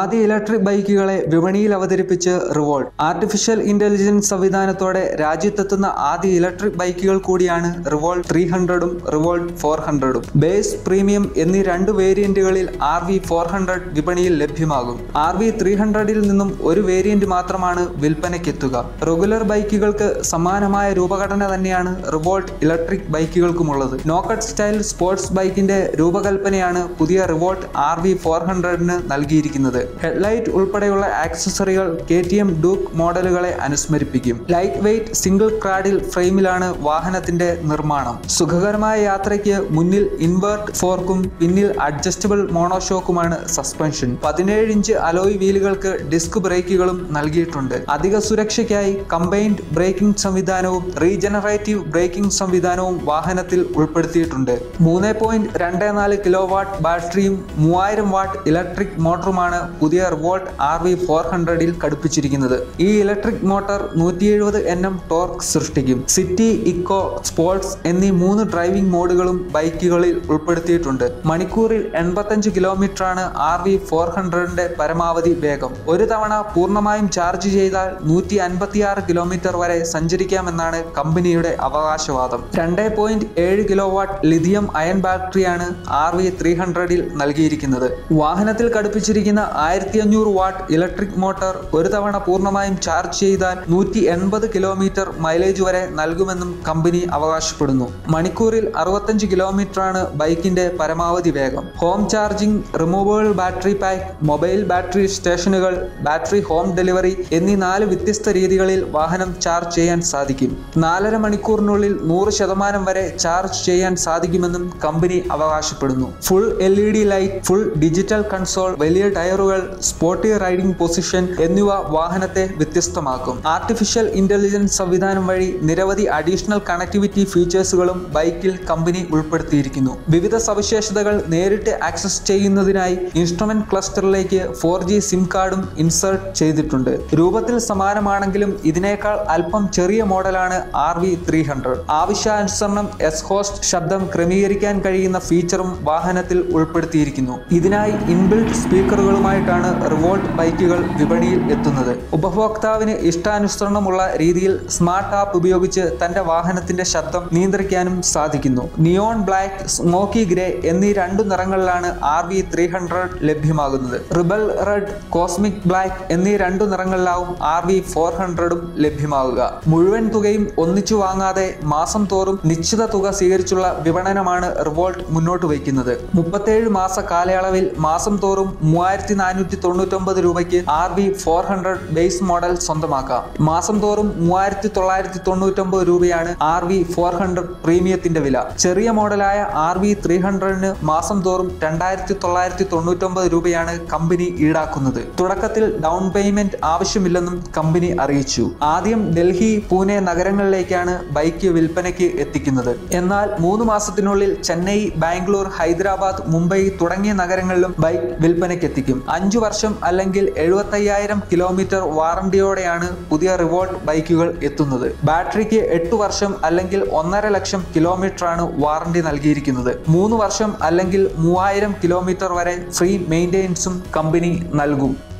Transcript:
ആദ്യ ഇലക്ട്രിക് ബൈക്കുകളെ വിപണിയിൽ അവതരിപ്പിച്ച് റിവോൾട്ട് ആർട്ടിഫിഷ്യൽ ഇന്റലിജൻസ് സംവിധാനത്തോടെ രാജ്യത്തെത്തുന്ന ആദ്യ ഇലക്ട്രിക് ബൈക്കുകൾ കൂടിയാണ് റിവോൾട്ട് ത്രീ ഹൺഡ്രഡും റിവോൾട്ട് ഫോർ ഹൺഡ്രഡും ബേസ് പ്രീമിയം എന്നീ രണ്ട് വേരിയന്റുകളിൽ ആർ വി ഫോർ ഹൺഡ്രഡ് വിപണിയിൽ ലഭ്യമാകും ആർ വി ത്രീ ഹൺഡ്രഡിൽ നിന്നും ഒരു വേരിയന്റ് മാത്രമാണ് വിൽപ്പനയ്ക്കെത്തുക റെഗുലർ ബൈക്കുകൾക്ക് സമാനമായ രൂപഘടന തന്നെയാണ് റിവോൾട്ട് ഇലക്ട്രിക് ബൈക്കുകൾക്കുമുള്ളത് നോക്കട്ട് സ്റ്റൈൽ സ്പോർട്സ് ബൈക്കിന്റെ രൂപകൽപ്പനയാണ് പുതിയ റിവോൾട്ട് ആർ വി ഫോർ ഹൺഡ്രഡിന് നൽകിയിരിക്കുന്നത് ഹെഡ്ലൈറ്റ് ഉൾപ്പെടെയുള്ള ആക്സസറികൾ കെ ടി എം ഡൂക്ക് മോഡലുകളെ അനുസ്മരിപ്പിക്കും ലൈറ്റ് വെയ്റ്റ് സിംഗിൾ ക്രാഡിൽ ഫ്രെയിമിലാണ് വാഹനത്തിന്റെ നിർമ്മാണം സുഖകരമായ യാത്രയ്ക്ക് മുന്നിൽ ഇൻവേർട്ട് ഫോർക്കും പിന്നിൽ അഡ്ജസ്റ്റബിൾ മോണോഷോക്കുമാണ് സസ്പെൻഷൻ പതിനേഴ് ഇഞ്ച് അലോയ് വീലുകൾക്ക് ഡിസ്ക് ബ്രേക്കുകളും നൽകിയിട്ടുണ്ട് അധിക സുരക്ഷയ്ക്കായി കമ്പൈൻഡ് ബ്രേക്കിംഗ് സംവിധാനവും റീജനറേറ്റീവ് ബ്രേക്കിംഗ് സംവിധാനവും വാഹനത്തിൽ ഉൾപ്പെടുത്തിയിട്ടുണ്ട് മൂന്ന് പോയിന്റ് രണ്ട് നാല് കിലോ വാട്ട് ബാറ്ററിയും മൂവായിരം വാട്ട് ഇലക്ട്രിക് മോട്ടറുമാണ് പുതിയ റിവോൾട്ട് ആർ വി ഫോർ ഹൺഡ്രഡിൽ ഘടിപ്പിച്ചിരിക്കുന്നത് ഈ ഇലക്ട്രിക് മോട്ടോർ നൂറ്റി എഴുപത് എൻ എം ടോർക്ക് സൃഷ്ടിക്കും സിറ്റി ഇക്കോ സ്പോർട്സ് എന്നീ മൂന്ന് ഡ്രൈവിംഗ് മോഡുകളും ബൈക്കുകളിൽ ഉൾപ്പെടുത്തിയിട്ടുണ്ട് മണിക്കൂറിൽ എൺപത്തഞ്ച് കിലോമീറ്റർ ആണ് ആർ വി ഫോർ ഹൺഡ്രഡിന്റെ പരമാവധി വേഗം ഒരു തവണ പൂർണ്ണമായും ചാർജ് ചെയ്താൽ നൂറ്റി അൻപത്തിയാറ് കിലോമീറ്റർ വരെ സഞ്ചരിക്കാമെന്നാണ് കമ്പനിയുടെ അവകാശവാദം രണ്ട് പോയിന്റ് ഏഴ് കിലോ വാട്ട് ലിഥിയം അയൺ ബാറ്ററിയാണ് ആർ വി ത്രീ ഹൺഡ്രഡിൽ നൽകിയിരിക്കുന്നത് വാഹനത്തിൽ ഘടിപ്പിച്ചിരിക്കുന്ന ആയിരത്തി അഞ്ഞൂറ് വാട്ട് ഇലക്ട്രിക് മോട്ടോർ ഒരു തവണ പൂർണ്ണമായും ചാർജ് ചെയ്താൽ നൂറ്റി എൺപത് കിലോമീറ്റർ മൈലേജ് വരെ നൽകുമെന്നും കമ്പനി അവകാശപ്പെടുന്നു മണിക്കൂറിൽ അറുപത്തഞ്ച് കിലോമീറ്റർ ആണ് ബൈക്കിന്റെ പരമാവധി വേഗം home charging removable battery pack mobile battery stations battery home delivery എന്നീ നാല് വ്യത്യസ്ത രീതികളിൽ വാഹനം ചാർജ് ചെയ്യാൻ സാധിക്കും നാലര മണിക്കൂറിനുള്ളിൽ നൂറ് ശതമാനം വരെ ചാർജ് ചെയ്യാൻ സാധിക്കുമെന്നും കമ്പനി അവകാശപ്പെടുന്നു full L E D light full digital console വലിയ ടയറുകൾ സ്പോർട്ടി റൈഡിംഗ് പൊസിഷൻ എന്നിവ വാഹനത്തെ വ്യത്യസ്തമാക്കും ആർട്ടിഫിഷ്യൽ ഇന്റലിജൻസ് സംവിധാനം വഴി നിരവധി അഡീഷണൽ കണക്ടിവിറ്റി ഫീച്ചേഴ്സുകളും ബൈക്കിൽ കമ്പനി ഉൾപ്പെടുത്തിയിരിക്കുന്നു വിവിധ സവിശേഷതകൾ നേരിട്ട് ആക്സസ് ചെയ്യുന്നതിനായി ഇൻസ്ട്രുമെന്റ് ക്ലസ്റ്ററിലേക്ക് ഫോർ ജി സിം കാർഡും ഇൻസേർട്ട് ചെയ്തിട്ടുണ്ട് രൂപത്തിൽ സമാനമാണെങ്കിലും ഇതിനേക്കാൾ അല്പം ചെറിയ മോഡലാണ് ആർ വി ത്രീ ഹൺഡ്രഡ് ആവശ്യാനുസരണം എസ് ഹോസ്റ്റ് ശബ്ദം ക്രമീകരിക്കാൻ കഴിയുന്ന ഫീച്ചറും വാഹനത്തിൽ ഉൾപ്പെടുത്തിയിരിക്കുന്നു ഇതിനായി ഇൻബിൽറ്റ് സ്പീക്കറുകളുമായിട്ടാണ് റിവോൾട്ട് ബൈക്കുകൾ വിപണിയിൽ എത്തുന്നത് ഉപഭോക്താവിന് ഇഷ്ടാനുസരണമുള്ള രീതിയിൽ സ്മാർട്ട് ആപ്പ് ഉപയോഗിച്ച് തന്റെ വാഹനത്തിന്റെ ശബ്ദം നിയന്ത്രിക്കാനും സാധിക്കുന്നു നിയോൺ ബ്ലാക്ക് സ്മോക്കി ഗ്രേ എന്നീ രണ്ടു നിറങ്ങളിലാണ് ആർ വി ത്രീ ഹൺഡ്രഡ് ലഭ്യമാകുന്നത് റിബൽ റെഡ് കോസ്മിക് ബ്ലാക്ക് എന്നീ രണ്ടു നിറങ്ങളിലാവും ആർ വി ഫോർ ഹൺഡ്രഡും ലഭ്യമാകുക മുഴുവൻ തുകയും ഒന്നിച്ചു വാങ്ങാതെ മാസം തോറും നിശ്ചിത തുക സ്വീകരിച്ചുള്ള വിപണനമാണ് റിവോൾട്ട് മുന്നോട്ട് വയ്ക്കുന്നത് മുപ്പത്തേഴ് മാസ കാലയളവിൽ മാസം തോറും മൂവായിരത്തി നാനൂറ്റി തൊണ്ണൂറ്റൊമ്പത് രൂപയ്ക്ക് R V four hundred base model സ്വന്തമാക്കാം മാസം തോറും മൂവായിരത്തി തൊള്ളായിരത്തി തൊണ്ണൂറ്റൊമ്പത് രൂപയാണ് ആർ വി ഫോർ ഹൺഡ്രഡ് പ്രീമിയത്തിന്റെ വില ചെറിയ മോഡലായ ആർ വി ത്രീ ഹൺഡ്രഡിന് മാസം തോറും രണ്ടായിരത്തി തൊള്ളായിരത്തി തൊണ്ണൂറ്റൊമ്പത് രൂപയാണ് കമ്പനി ഈടാക്കുന്നത് തുടക്കത്തിൽ ഡൗൺ പേയ്മെന്റ് ആവശ്യമില്ലെന്നും കമ്പനി അറിയിച്ചു ആദ്യം ഡൽഹി പൂനെ നഗരങ്ങളിലേക്കാണ് ബൈക്ക് വിൽപ്പനയ്ക്ക് എത്തിക്കുന്നത് എന്നാൽ മൂന്ന് മാസത്തിനുള്ളിൽ ചെന്നൈ ബാംഗ്ലൂർ ഹൈദരാബാദ് മുംബൈ തുടങ്ങിയ നഗരങ്ങളിലും ബൈക്ക് വിൽപ്പനയ്ക്ക് എത്തിക്കും അഞ്ചു വർഷം അല്ലെങ്കിൽ എഴുപത്തയ്യായിരം കിലോമീറ്റർ വാറണ്ടിയോടെയാണ് പുതിയ റിവോൾട്ട് ബൈക്കുകൾ എത്തുന്നത് ബാറ്ററിക്ക് എട്ട് വർഷം അല്ലെങ്കിൽ ഒന്നര ലക്ഷം കിലോമീറ്റർ ആണ് വാറണ്ടി നൽകിയിരിക്കുന്നത് മൂന്ന് വർഷം അല്ലെങ്കിൽ മൂവായിരം കിലോമീറ്റർ വരെ ഫ്രീ മെയിൻ്റെനൻസും കമ്പനി നൽകും